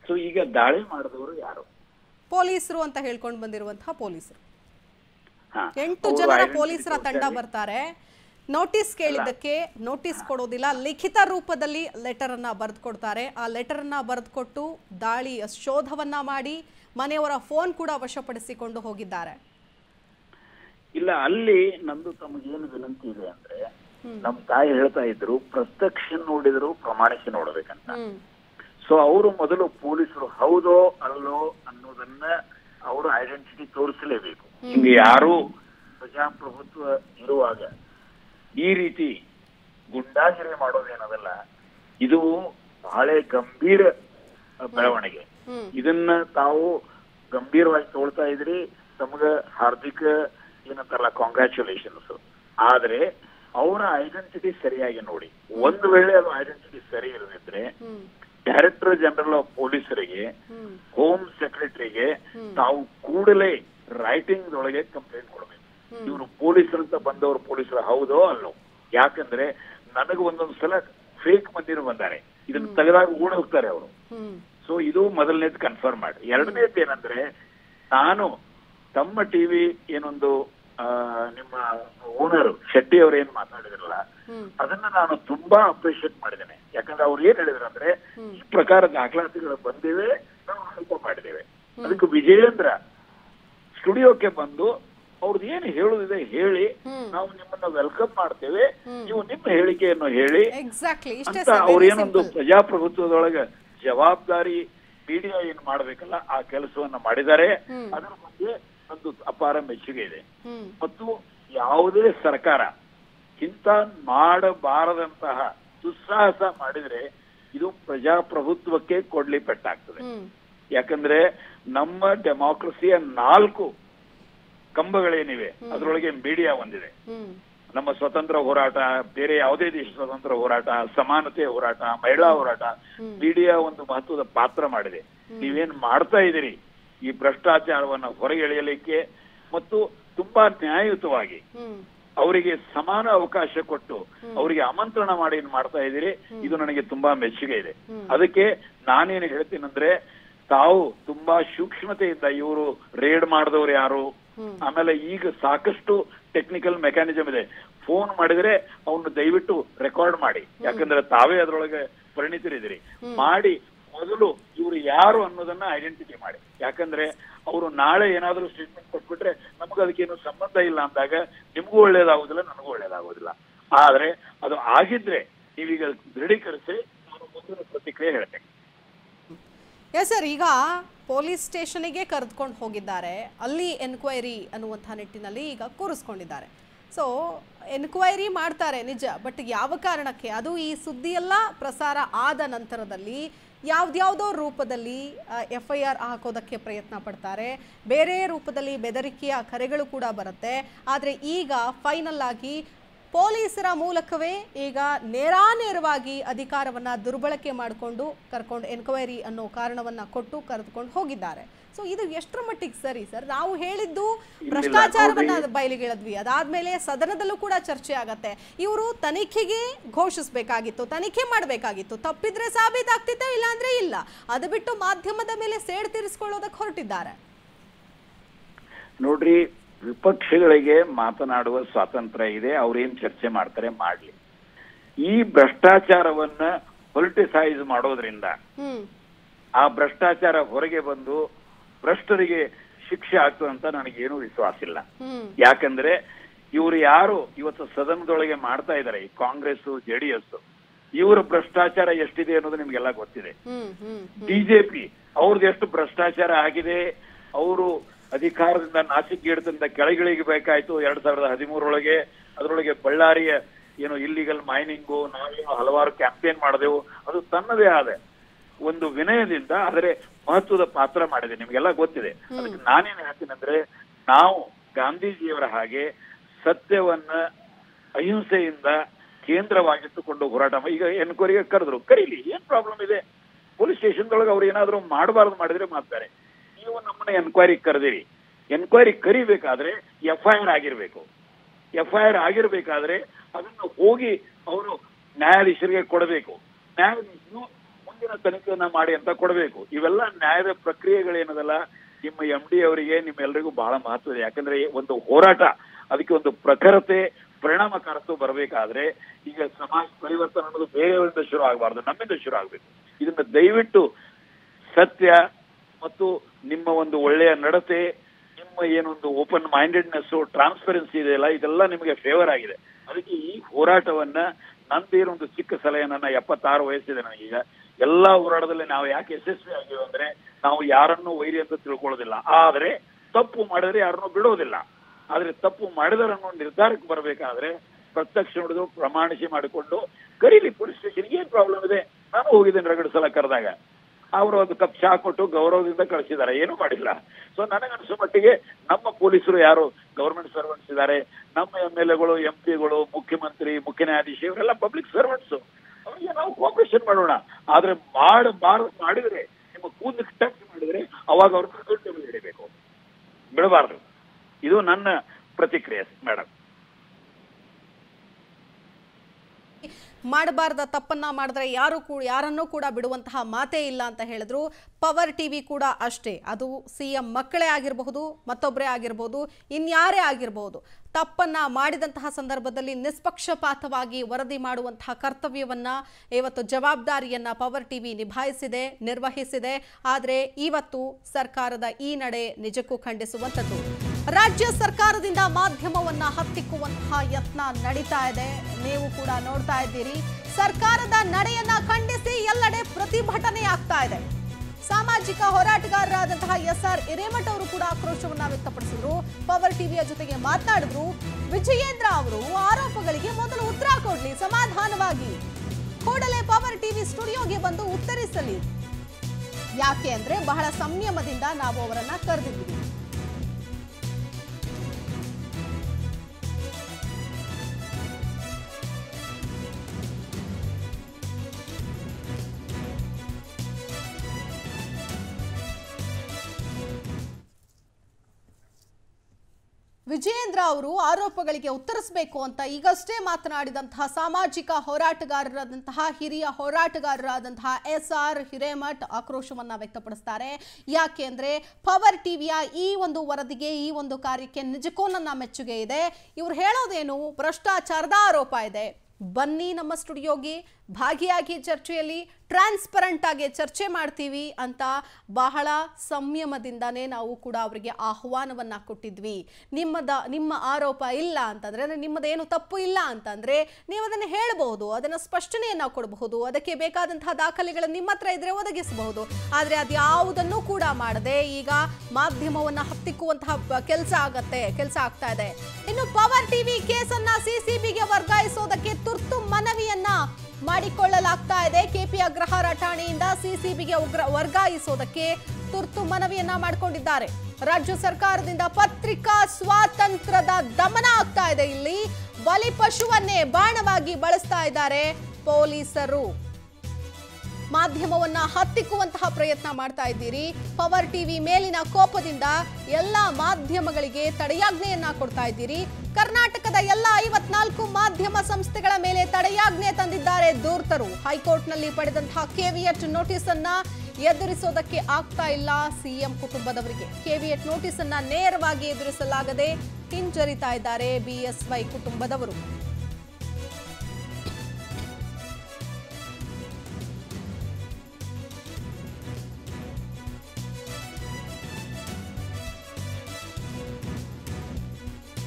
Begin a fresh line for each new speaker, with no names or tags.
So ಈಗ ದಾಳಿ ಮಾಡಿದವರು ಯಾರು
ಪೊಲೀಸರು ಅಂತ ಹೇಳ್ಕೊಂಡು ಬಂದಿರುವಂತಹ ಪೊಲೀಸರು
ಹಾ.
ಎಂಟು
ಅವ್ರ
ಜನರ
identity
ಪೊಲೀಸರ ತಂಡ
ತೋರಿಸ್ತಾರೆ.
ಬರ್ತಾರೆ ನೋಟಿಸ್ ಕೇಳಿದ್ದಕ್ಕೆ ನೋಟಿಸ್ ಕೊಡೋದಿಲ್ಲ ಲಿಖಿತ ರೂಪದಲ್ಲಿ ಲೆಟರ್ ಅನ್ನ ಬರೆದು ಕೊಡ್ತಾರೆ ಆ ಲೆಟರ್ ಅನ್ನ ಬರೆದು ಕೊಟ್ಟು ದಾಳಿ ಶೋಧವನ್ನ ಮಾಡಿ ಮನೆಯವರ ಫೋನ್ ಕೂಡ ವಶಪಡಿಸಿಕೊಂಡು ಹೋಗಿದ್ದಾರೆ
ಇಲ್ಲ ಅಲ್ಲಿ ನಂದು ತಮಗೇನು ವಿನಂತಿ ಇದೆ ಅಂದ್ರೆ ನಮ್ ತಾಯಿ ಹೇಳ್ತಾ ಇದ್ರು ಪ್ರತ್ಯಕ್ಷ ನೋಡಿದ್ರು ಪ್ರಮಾಣಿಸಿ ನೋಡ್ಬೇಕಂತ
ಹ್ಮ್
ಸೊ ಅವರು ಮೊದಲು ಪೊಲೀಸರು ಹೌದೋ ಅಲ್ಲೋ ಅನ್ನೋದನ್ನ ಅವರು ಐಡೆಂಟಿಟಿ ತೋರಿಸಲೇಬೇಕು ಹಿಂಗೆ ಯಾರು ಪ್ರಜಾಪ್ರಭುತ್ವ ಇರುವಾಗ ಈ ರೀತಿ ಗುಂಡಾಗಿರಿ ಮಾಡೋದೇನದಲ್ಲ ಇದು ಬಹಳ ಗಂಭೀರ ಬೆಳವಣಿಗೆ
ಹ್ಮ್.
ಇದನ್ನ ತಾವು ಗಂಭೀರವಾಗಿ ತಗೊಳ್ತಾ ಇದ್ರಿ ತಮಗ ಹಾರ್ದಿಕ ಏನಂತಾರಲ್ಲ ಕಾಂಗ್ರ್ಯಾಚುಲೇಷನ್ಸ್ ಆದ್ರೆ ಅವರ ಐಡೆಂಟಿಟಿ ಸರಿಯಾಗಿ ನೋಡಿ ಒಂದು ವೇಳೆ ಅದು ಐಡೆಂಟಿಟಿ ಸರಿ ಇರದಿದ್ರೆ
ಹ್ಮ್
ಡೈರೆಕ್ಟರ್ ಜನರಲ್ ಆಫ್ ಪೊಲೀಸರಿಗೆ
ಹ್ಮ್
ಹೋಮ್ ಸೆಕ್ರೆಟರಿಗೆ ತಾವು ಕೂಡಲೇ ರೈಟಿಂಗ್ ಒಳಗೆ ಕಂಪ್ಲೇಂಟ್ ಕೊಡಬೇಕು ಇವರು ಪೊಲೀಸರು ಅಂತ ಬಂದವರು ಪೊಲೀಸರು ಹೌದೋ ಅಲ್ಲೋ ಯಾಕಂದ್ರೆ ನನಗೆ ಒಂದೊಂದು ಸಲ ಫೇಕ್ ಮಂದಿರು ಬಂದಾರೆ ಇದನ್ನ ತೆಗೆದಾಗ ಓಡ್ ಹೋಗ್ತಾರೆ ಅವರು
ಹ್ಮ್
ಸೊ ಇದು ಮೊದಲನೇದು ಕನ್ಫರ್ಮ್ ಮಾಡಿ ಎರಡನೇದು ಏನಂದ್ರೆ ನಾನು ತಮ್ಮ ಟಿವಿ ಏನೊಂದು ಆ, ನಿಮ್ಮ ಓನರ್ ಶೆಟ್ಟಿ ಅವ್ರು ಏನ್ ಮಾತಾಡಿದ್ರಲ್ಲ
ಹ್ಮ್
ಅದನ್ನ ನಾನು ತುಂಬಾ ಅಪ್ರಿಶಿಯೇಟ್ ಮಾಡಿದ್ದೇನೆ ಯಾಕಂದ್ರೆ ಅವ್ರು ಏನ್ ಹೇಳಿದ್ರು ಅಂದ್ರೆ ಈ ಪ್ರಕಾರ ದಾಖಲಾತಿಗಳು ಬಂದಿವೆ ನಾವು ಸ್ವಲ್ಪ ಮಾಡಿದ್ದೇವೆ ಅದಕ್ಕೆ ವಿಜಯೇಂದ್ರ ಸ್ಟುಡಿಯೋಕ್ಕೆ ಬಂದು ಅವ್ರದ್ದು ಏನು ಹೇಳುದಿದೆ ಹೇಳಿ
ಹ್ಮ್.
ನಾವು ನಿಮ್ಮನ್ನ ವೆಲ್ಕಮ್ ಮಾಡ್ತೇವೆ ನೀವು ನಿಮ್ಮ ಹೇಳಿಕೆಯನ್ನು ಹೇಳಿ
ಎಕ್ಸಾಕ್ಟ್ಲಿ ಇಷ್ಟೇ
ಅಂತ
ಸರ್
ಅವ್ರೇನೊಂದು ಪ್ರಜಾಪ್ರಭುತ್ವದೊಳಗೆ ಜವಾಬ್ದಾರಿ ಮೀಡಿಯಾ ಏನ್ ಮಾಡ್ಬೇಕಲ್ಲ ಆ ಕೆಲಸವನ್ನ ಮಾಡಿದ್ದಾರೆ ಅದರ ಬಗ್ಗೆ ಒಂದು ಅಪಾರ ಮೆಚ್ಚುಗೆ ಇದೆ
ಹ್ಮ್
ಮತ್ತು ಯಾವುದೇ ಸರ್ಕಾರ ಇಂಥ ಮಾಡಬಾರದಂತಹ ದುಸ್ಸಾಹಸ ಮಾಡಿದ್ರೆ ಇದು ಪ್ರಜಾಪ್ರಭುತ್ವಕ್ಕೆ ಕೊಡ್ಲಿ ಪೆಟ್ಟಾಗ್ತದೆ
ಹ್ಮ್
ಯಾಕಂದ್ರೆ ನಮ್ಮ ಡೆಮಾಕ್ರಸಿಯ ನಾಲ್ಕು ಕಂಬಗಳೇನಿವೆ ಅದರೊಳಗೆ ಮೀಡಿಯಾ ಒಂದಿದೆ
ಹ್ಮ್
ನಮ್ಮ ಸ್ವತಂತ್ರ ಹೋರಾಟ ಬೇರೆ ಯಾವುದೇ ದೇಶ ಸ್ವತಂತ್ರ ಹೋರಾಟ ಸಮಾನತೆ ಹೋರಾಟ ಮಹಿಳಾ ಹೋರಾಟ ಮೀಡಿಯಾ ಒಂದು ಮಹತ್ವದ ಪಾತ್ರ ಮಾಡಿದೆ ನೀವೇನ್ ಮಾಡ್ತಾ ಇದ್ದೀರಿ ಈ ಭ್ರಷ್ಟಾಚಾರವನ್ನ ಹೊರಗೆ ಎಳೆಯಲಿಕ್ಕೆ ಮತ್ತು ತುಂಬಾ ನ್ಯಾಯಯುತವಾಗಿ
ಹ್ಮ್
ಅವರಿಗೆ ಸಮಾನ ಅವಕಾಶ ಕೊಟ್ಟು ಅವರಿಗೆ ಆಮಂತ್ರಣ ಮಾಡಿ ಏನ್ ಮಾಡ್ತಾ ಇದ್ದೀರಿ ಇದು ನನಗೆ ತುಂಬಾ ಮೆಚ್ಚುಗೆ ಇದೆ ಅದಕ್ಕೆ ನಾನೇನು ಹೇಳ್ತೀನಂದ್ರೆ ತಾವು ತುಂಬಾ ಸೂಕ್ಷ್ಮತೆಯಿಂದ ಇವರು ರೇಡ್ ಮಾಡಿದವರು ಯಾರು ಆಮೇಲೆ ಈಗ ಸಾಕಷ್ಟು ಟೆಕ್ನಿಕಲ್ ಮೆಕ್ಯಾನಿಸಮ್ ಇದೆ ಫೋನ್ ಮಾಡಿದ್ರೆ ಅವನು ದಯವಿಟ್ಟು ರೆಕಾರ್ಡ್ ಮಾಡಿ ಯಾಕಂದ್ರೆ ತಾವೇ ಅದರೊಳಗೆ ಪರಿಣಿತರಿದ್ದೀರಿ ಮಾಡಿ ಮೊದಲು ಇವರು ಯಾರು ಅನ್ನೋದನ್ನ ಐಡೆಂಟಿಟಿ ಮಾಡಿ ಯಾಕಂದ್ರೆ ಅವರು ನಾಳೆ ಏನಾದರೂ ಸ್ಟೇಟ್ಮೆಂಟ್ ಕೊಟ್ಬಿಟ್ರೆ ನಮಗೆ ಅದಕ್ಕೇನು ಸಂಬಂಧ ಇಲ್ಲ ಅಂದಾಗ ನಿಮಗೂ ಒಳ್ಳೇದಾಗುದಿಲ್ಲ ನನಗೂ ಒಳ್ಳೇದಾಗುದಿಲ್ಲ ಆದ್ರೆ ಅದು ಆಗಿದ್ರೆ ನೀವೀಗ ದೃಢೀಕರಿಸಿ ನಾನು ಮುಂದಿನ ಪ್ರತಿಕ್ರಿಯೆ ಹೇಳ್ತೇನೆ
ಎಸ್ ಸರ್ ಈಗ ಪೊಲೀಸ್ ಸ್ಟೇಷನ್ಗೆ ಕರೆದುಕೊಂಡು ಹೋಗಿದ್ದಾರೆ ಅಲ್ಲಿ ಎನ್ಕ್ವೈರಿ ಅನ್ನುವಂಥ ನಿಟ್ಟಿನಲ್ಲಿ ಈಗ ಕೂರಿಸ್ಕೊಂಡಿದ್ದಾರೆ ಸೊ ಎನ್ಕ್ವೈರಿ ಮಾಡ್ತಾರೆ ನಿಜ ಬಟ್ ಯಾವ ಕಾರಣಕ್ಕೆ ಅದು ಈ ಸುದ್ದಿಯೆಲ್ಲ ಪ್ರಸಾರ ಆದ ನಂತರದಲ್ಲಿ ಯಾವ್ದ್ಯಾವುದೋ ರೂಪದಲ್ಲಿ ಎಫ್ ಐ ಆರ್ ಹಾಕೋದಕ್ಕೆ ಪ್ರಯತ್ನ ಪಡ್ತಾರೆ ಬೇರೆ ರೂಪದಲ್ಲಿ ಬೆದರಿಕೆಯ ಕರೆಗಳು ಕೂಡ ಬರುತ್ತೆ ಆದರೆ ಈಗ ಫೈನಲ್ ಆಗಿ ಪೊಲೀಸರ ಮೂಲಕವೇ ಈಗ ನೇರಾನೇರವಾಗಿ ಅಧಿಕಾರವನ್ನ ದುರ್ಬಳಕೆ ಮಾಡಿಕೊಂಡು ಕರ್ಕೊಂಡು ಎನ್ಕ್ವೈರಿ ಅನ್ನೋ ಕಾರಣವನ್ನ ಕೊಟ್ಟು ಕರೆದುಕೊಂಡು ಹೋಗಿದ್ದಾರೆ ಸೊ ಇದು ಎಷ್ಟರ ಮಟ್ಟಿಗೆ ಸರಿ ಸರ್ ನಾವು ಹೇಳಿದ್ದು ಭ್ರಷ್ಟಾಚಾರವನ್ನ ಬಯಲಿಗೆಳದ್ವಿ ಅದಾದ್ಮೇಲೆ ಸದನದಲ್ಲೂ ಕೂಡ ಚರ್ಚೆ ಆಗತ್ತೆ ಇವರು ತನಿಖೆಗೆ ಘೋಷಿಸಬೇಕಾಗಿತ್ತು ತನಿಖೆ ಮಾಡಬೇಕಾಗಿತ್ತು ತಪ್ಪಿದ್ರೆ ಸಾಬೀತಾಗ್ತಿತ್ತು ಇಲ್ಲ ಅಂದ್ರೆ ಇಲ್ಲ ಅದು ಬಿಟ್ಟು ಮಾಧ್ಯಮದ ಮೇಲೆ ಸೇಡ್ ತೀರಿಸ್ಕೊಳ್ಳೋದಕ್ಕೆ ಹೊರಟಿದ್ದಾರೆ
ನೋಡ್ರಿ ವಿಪಕ್ಷಗಳಿಗೆ ಮಾತನಾಡುವ ಸ್ವಾತಂತ್ರ್ಯ ಇದೆ ಅವ್ರೇನ್ ಚರ್ಚೆ ಮಾಡ್ತಾರೆ ಮಾಡ್ಲಿ ಈ ಭ್ರಷ್ಟಾಚಾರವನ್ನ ಪೊಲಿಟಿಸೈಸ್ ಮಾಡೋದ್ರಿಂದ
ಹ್ಮ್
ಆ ಭ್ರಷ್ಟಾಚಾರ ಹೊರಗೆ ಬಂದು ಭ್ರಷ್ಟರಿಗೆ ಶಿಕ್ಷೆ ಆಗ್ತದೆ ಅಂತ ನನಗೇನು ವಿಶ್ವಾಸ ಇಲ್ಲ
ಹ್ಮ್
ಯಾಕಂದ್ರೆ ಇವರು ಯಾರು ಇವತ್ತು ಸದನದೊಳಗೆ ಮಾಡ್ತಾ ಇದ್ದಾರೆ ಈ ಕಾಂಗ್ರೆಸ್ ಜೆಡಿಎಸ್ ಇವರ ಭ್ರಷ್ಟಾಚಾರ ಎಷ್ಟಿದೆ ಅನ್ನೋದು ನಿಮ್ಗೆಲ್ಲ ಗೊತ್ತಿದೆ
ಹ್ಮ್ ಹ್ಮ್
ಬಿಜೆಪಿ ಅವ್ರದ್ದು ಎಷ್ಟು ಭ್ರಷ್ಟಾಚಾರ ಆಗಿದೆ ಅವರು ಅಧಿಕಾರದಿಂದ ನಾಚಿಕೆಗೆಡ್ದಿಂದ ಕೆಳಗಿಳಿಗೆ ಬೇಕಾಯ್ತು ಎರಡ್ ಸಾವಿರದ ಹದಿಮೂರರೊಳಗೆ ಅದರೊಳಗೆ ಬಳ್ಳಾರಿಯ ಏನು ಇಲ್ಲಿಗಲ್ ಮೈನಿಂಗು ನಾವೇನು ಹಲವಾರು ಕ್ಯಾಂಪೇನ್ ಮಾಡಿದೆವು ಅದು ತನ್ನದೇ ಆದ ಒಂದು ವಿನಯದಿಂದ ಆದರೆ ಮಹತ್ವದ ಪಾತ್ರ ಮಾಡಿದೆ ನಿಮ್ಗೆಲ್ಲ ಗೊತ್ತಿದೆ ಅದಕ್ಕೆ ನಾನೇನ್ ಹೇಳ್ತೀನಂದ್ರೆ ನಾವು ಗಾಂಧೀಜಿಯವರ ಹಾಗೆ ಸತ್ಯವನ್ನ ಅಹಿಂಸೆಯಿಂದ ಕೇಂದ್ರವಾಗಿಟ್ಟುಕೊಂಡು ಹೋರಾಟ ಮಾಡಿ- ಈಗ ಎನ್ಕ್ವೈರಿಗೆ ಕರೆದ್ರು ಕರೀಲಿ ಏನ್ ಪ್ರಾಬ್ಲಮ್ ಇದೆ ಪೊಲೀಸ್ ಸ್ಟೇಷನ್ ಒಳಗೆ ಅವ್ರು ಏನಾದ್ರು ಮಾಡಬಾರ್ದು ಮಾಡಿದ್ರೆ ಮಾಡ್ತಾರೆ ನೀವು ನಮ್ಮನ್ನ ಎನ್ಕ್ವೈರಿ ಕರೆದಿರಿ ಎನ್ಕ್ವೈರಿ ಕರಿಬೇಕಾದ್ರೆ ಎಫ್ ಐ ಆರ್ ಆಗಿರ್ಬೇಕು ಎಫ್ ಐ ಆರ್ ಆಗಿರ್ಬೇಕಾದ್ರೆ ಅದನ್ನು ಹೋಗಿ ಅವರು ನ್ಯಾಯಾಧೀಶರಿಗೆ ಕೊಡಬೇಕು ನ್ಯಾಯಾಧೀಶರು ಮುಂದಿನ ತನಿಖೆಯನ್ನ ಮಾಡಿ ಅಂತ ಕೊಡಬೇಕು ಇವೆಲ್ಲ ನ್ಯಾಯದ ಪ್ರಕ್ರಿಯೆಗಳೇನದಲ್ಲ ನಿಮ್ಮ ಎಂ ಡಿ ಅವರಿಗೆ ನಿಮ್ಮೆಲ್ಲರಿಗೂ ಬಹಳ ಮಹತ್ವ ಇದೆ ಯಾಕಂದ್ರೆ ಒಂದು ಹೋರಾಟ ಅದಕ್ಕೆ ಒಂದು ಪ್ರಖರತೆ ಪರಿಣಾಮಕಾರತ್ವ ಬರಬೇಕಾದ್ರೆ ಈಗ ಸಮಾಜ ಪರಿವರ್ತನೆ ಅನ್ನೋದು ಬೇರೆಯವರಿಂದ ಶುರು ಆಗಬಾರ್ದು ನಮ್ಮಿಂದ ಶುರು ಆಗಬೇಕು ಇದನ್ನ ದಯವಿಟ್ಟು ಸತ್ಯ ಮತ್ತು ನಿಮ್ಮ ಒಂದು ಒಳ್ಳೆಯ ನಡತೆ ನಿಮ್ಮ ಏನೊಂದು ಓಪನ್ ಮೈಂಡೆಡ್ನೆಸ್ ಟ್ರಾನ್ಸ್ಪರೆನ್ಸಿ ಇದೆಯಲ್ಲ ಇದೆಲ್ಲ ನಿಮಗೆ ಫೇವರ್ ಆಗಿದೆ ಅದಕ್ಕೆ ಈ ಹೋರಾಟವನ್ನ ನಂದೇನೊಂದು ಚಿಕ್ಕ ಸಲಹೆ ನನ್ನ ಎಪ್ಪತ್ತಾರು ವಯಸ್ಸಿದೆ ನನಗೀಗ ಎಲ್ಲಾ ಹೋರಾಟದಲ್ಲಿ ನಾವು ಯಾಕೆ ಯಶಸ್ವಿ ಆಗಿವೆ ಅಂದ್ರೆ ನಾವು ಯಾರನ್ನೂ ವೈರಿ ಅಂತ ತಿಳ್ಕೊಳ್ಳೋದಿಲ್ಲ ಆದ್ರೆ ತಪ್ಪು ಮಾಡಿದ್ರೆ ಯಾರನ್ನೂ ಬಿಡೋದಿಲ್ಲ ಆದ್ರೆ ತಪ್ಪು ಮಾಡಿದರನ್ನು ನಿರ್ಧಾರಕ್ಕೆ ಬರಬೇಕಾದ್ರೆ ಪ್ರತ್ಯಕ್ಷ ಹಿಡಿದು ಪ್ರಮಾಣಿಸಿ ಮಾಡಿಕೊಂಡು ಕರೀಲಿ ಪೊಲೀಸ್ ಸ್ಟೇಷನ್ಗೆ ಏನ್ ಪ್ರಾಬ್ಲಮ್ ಇದೆ ನಾನು ಹೋಗಿದ್ದೇನೆ ರಗಡು ಸಲ ಕರೆದಾಗ ಅವರು ಒಂದು ಕಪ್ ಚಹಾ ಕೊಟ್ಟು ಗೌರವದಿಂದ ಕಳಿಸಿದ್ದಾರೆ ಏನೂ ಮಾಡಿಲ್ಲ ಸೊ ನನಗನ್ಸೋ ಮಟ್ಟಿಗೆ ನಮ್ಮ ಪೊಲೀಸರು ಯಾರು ಗವರ್ಮೆಂಟ್ ಸರ್ವೆಂಟ್ಸ್ ಇದ್ದಾರೆ ನಮ್ಮ ಎಂ ಎಲ್ ಎಗಳು ಎಂ ಪಿಗಳು ಮುಖ್ಯಮಂತ್ರಿ ಮುಖ್ಯ ನ್ಯಾಯಾಧೀಶ ಇವರೆಲ್ಲ ಪಬ್ಲಿಕ್ ಸರ್ವೆಂಟ್ಸ್ ಅವರಿಗೆ ನಾವು ಕೋಪರೇಷನ್ ಮಾಡೋಣ ಆದ್ರೆ ಮಾಡಬಾರ್ದು ಮಾಡಿದ್ರೆ ನಿಮ್ಮ ಕೂದಲಿಗೆ ಟಚ್ ಮಾಡಿದ್ರೆ ಅವಾಗ ಅವ್ರನ್ನ ಅಕೌಂಟೇಬಲ್ ಹಿಡಿಬೇಕು ಬಿಡಬಾರ್ದು ಇದು ನನ್ನ ಪ್ರತಿಕ್ರಿಯೆ ಮೇಡಮ್
ಮಾಡಬಾರ್ದ ತಪ್ಪನ್ನ ಮಾಡಿದ್ರೆ ಯಾರು ಕೂಡ ಯಾರನ್ನೂ ಕೂಡ ಬಿಡುವಂತಹ ಮಾತೇ ಇಲ್ಲ ಅಂತ ಹೇಳಿದ್ರು ಪವರ್ ಟಿವಿ ಕೂಡ ಅಷ್ಟೇ ಅದು ಸಿ ಎಂ ಮಕ್ಕಳೇ ಆಗಿರಬಹುದು ಮತ್ತೊಬ್ಬರೇ ಆಗಿರ್ಬೋದು ಇನ್ಯಾರೇ ಆಗಿರಬಹುದು ತಪ್ಪನ್ನ ಮಾಡಿದಂತಹ ಸಂದರ್ಭದಲ್ಲಿ ನಿಷ್ಪಕ್ಷಪಾತವಾಗಿ ವರದಿ ಮಾಡುವಂತಹ ಕರ್ತವ್ಯವನ್ನ ಇವತ್ತು ಜವಾಬ್ದಾರಿಯನ್ನ ಪವರ್ ಟಿವಿ ನಿಭಾಯಿಸಿದೆ ನಿರ್ವಹಿಸಿದೆ ಆದರೆ ಇವತ್ತು ಸರ್ಕಾರದ ಈ ನಡೆ ನಿಜಕ್ಕೂ ಖಂಡಿಸುವಂಥದ್ದು ರಾಜ್ಯ ಸರ್ಕಾರದಿಂದ ಮಾಧ್ಯಮವನ್ನ ಹತ್ತಿಕ್ಕುವಂತಹ ಯತ್ನ ನಡೀತಾ ಇದೆ ನೀವು ಕೂಡ ನೋಡ್ತಾ ಇದ್ದೀರಿ ಸರ್ಕಾರದ ನಡೆಯನ್ನ ಖಂಡಿಸಿ ಎಲ್ಲೆಡೆ ಪ್ರತಿಭಟನೆ ಆಗ್ತಾ ಇದೆ ಸಾಮಾಜಿಕ ಹೋರಾಟಗಾರರಾದಂತಹ ಎಸ್ ಆರ್ ಹಿರೇಮಠ ಅವರು ಕೂಡ ಆಕ್ರೋಶವನ್ನ ವ್ಯಕ್ತಪಡಿಸಿದ್ರು ಪವರ್ ಟಿವಿಯ ಜೊತೆಗೆ ಮಾತನಾಡಿದ್ರು ವಿಜಯೇಂದ್ರ ಅವರು ಆರೋಪಗಳಿಗೆ ಮೊದಲು ಉತ್ತರ ಕೊಡ್ಲಿ ಸಮಾಧಾನವಾಗಿ ಕೂಡಲೇ ಪವರ್ ಟಿವಿ ಸ್ಟುಡಿಯೋಗೆ ಬಂದು ಉತ್ತರಿಸಲಿ ಯಾಕೆ ಅಂದ್ರೆ ಬಹಳ ಸಂಯಮದಿಂದ ನಾವು ಅವರನ್ನ ಕರೆದಿದ್ದೀವಿ ವಿಜಯೇಂದ್ರ ಅವರು ಆರೋಪಗಳಿಗೆ ಉತ್ತರಿಸಬೇಕು ಅಂತ ಈಗಷ್ಟೇ ಮಾತನಾಡಿದಂತಹ ಸಾಮಾಜಿಕ ಹೋರಾಟಗಾರರಾದಂತಹ ಹಿರಿಯ ಹೋರಾಟಗಾರರಾದಂತಹ ಎಸ್ ಆರ್ ಹಿರೇಮಠ್ ಆಕ್ರೋಶವನ್ನ ವ್ಯಕ್ತಪಡಿಸ್ತಾರೆ ಯಾಕೆ ಅಂದ್ರೆ ಪವರ್ ಟಿವಿಯ ಈ ಒಂದು ವರದಿಗೆ ಈ ಒಂದು ಕಾರ್ಯಕ್ಕೆ ನಿಜಕ್ಕೂ ನನ್ನ ಮೆಚ್ಚುಗೆ ಇದೆ ಇವ್ರು ಹೇಳೋದೇನು ಭ್ರಷ್ಟಾಚಾರದ ಆರೋಪ ಇದೆ ಬನ್ನಿ ನಮ್ಮ ಸ್ಟುಡಿಯೋಗೆ ಭಾಗಿಯಾಗಿ ಚರ್ಚೆಯಲ್ಲಿ ಟ್ರಾನ್ಸ್ಪರೆಂಟ್ ಆಗಿ ಚರ್ಚೆ ಮಾಡ್ತೀವಿ ಅಂತ ಬಹಳ ಸಂಯಮದಿಂದನೇ ನಾವು ಕೂಡ ಅವರಿಗೆ ಆಹ್ವಾನವನ್ನ ಕೊಟ್ಟಿದ್ವಿ ನಿಮ್ಮದ ನಿಮ್ಮ ಆರೋಪ ಇಲ್ಲ ಅಂತಂದ್ರೆ ಅಂದ್ರೆ ನಿಮ್ಮದೇನು ತಪ್ಪು ಇಲ್ಲ ಅಂತಂದ್ರೆ ನೀವು ಅದನ್ನು ಹೇಳಬಹುದು ಅದನ್ನ ಸ್ಪಷ್ಟನೆಯನ್ನ ಕೊಡಬಹುದು ಅದಕ್ಕೆ ಬೇಕಾದಂತಹ ದಾಖಲೆಗಳನ್ನು ನಿಮ್ಮ ಹತ್ರ ಇದ್ರೆ ಒದಗಿಸಬಹುದು ಆದ್ರೆ ಅದ್ಯಾವುದನ್ನು ಕೂಡ ಮಾಡದೆ ಈಗ ಮಾಧ್ಯಮವನ್ನ ಹತ್ತಿಕ್ಕುವಂತಹ ಕೆಲಸ ಆಗತ್ತೆ ಕೆಲಸ ಆಗ್ತಾ ಇದೆ ಇನ್ನು ಪವರ್ ಟಿವಿ ಕೇಸನ್ನ ಸಿಸಿಬಿಗೆ ವರ್ಗಾಯಿಸೋದಕ್ಕೆ ತುರ್ತು ಮನವಿಯನ್ನ ಮಾಡಿಕೊಳ್ಳಲಾಗ್ತಾ ಇದೆ ಕೆಪಿ ಅಗ್ರಹಾರ ಠಾಣೆಯಿಂದ ಸಿಸಿಬಿಗೆ ಉಗ್ರ ವರ್ಗಾಯಿಸೋದಕ್ಕೆ ತುರ್ತು ಮನವಿಯನ್ನ ಮಾಡಿಕೊಂಡಿದ್ದಾರೆ ರಾಜ್ಯ ಸರ್ಕಾರದಿಂದ ಪತ್ರಿಕಾ ಸ್ವಾತಂತ್ರ್ಯದ ದಮನ ಆಗ್ತಾ ಇದೆ ಇಲ್ಲಿ ಬಲಿಪಶುವನ್ನೇ ಬಾಣವಾಗಿ ಬಳಸ್ತಾ ಇದ್ದಾರೆ ಪೊಲೀಸರು ಮಾಧ್ಯಮವನ್ನ ಹತ್ತಿಕ್ಕುವಂತಹ ಪ್ರಯತ್ನ ಮಾಡ್ತಾ ಇದ್ದೀರಿ ಪವರ್ ಟಿವಿ ಮೇಲಿನ ಕೋಪದಿಂದ ಎಲ್ಲ ಮಾಧ್ಯಮಗಳಿಗೆ ತಡೆಯಾಜ್ಞೆಯನ್ನ ಕೊಡ್ತಾ ಇದ್ದೀರಿ ಕರ್ನಾಟಕದ ಎಲ್ಲ ಐವತ್ನಾಲ್ಕು ಮಾಧ್ಯಮ ಸಂಸ್ಥೆಗಳ ಮೇಲೆ ತಡೆಯಾಜ್ಞೆ ತಂದಿದ್ದಾರೆ ದೂರ್ತರು ಹೈಕೋರ್ಟ್ನಲ್ಲಿ ಪಡೆದಂತಹ ಕೆವಿಎಟ್ ನೋಟಿಸ್ ಅನ್ನ ಎದುರಿಸೋದಕ್ಕೆ ಆಗ್ತಾ ಇಲ್ಲ ಸಿಎಂ ಕುಟುಂಬದವರಿಗೆ ಕೆವಿಎಟ್ ನೋಟಿಸ್ ಅನ್ನ ನೇರವಾಗಿ ಎದುರಿಸಲಾಗದೆ ಹಿಂಜರಿತಾ ಇದ್ದಾರೆ ಬಿಎಸ್ವೈ ಕುಟುಂಬದವರು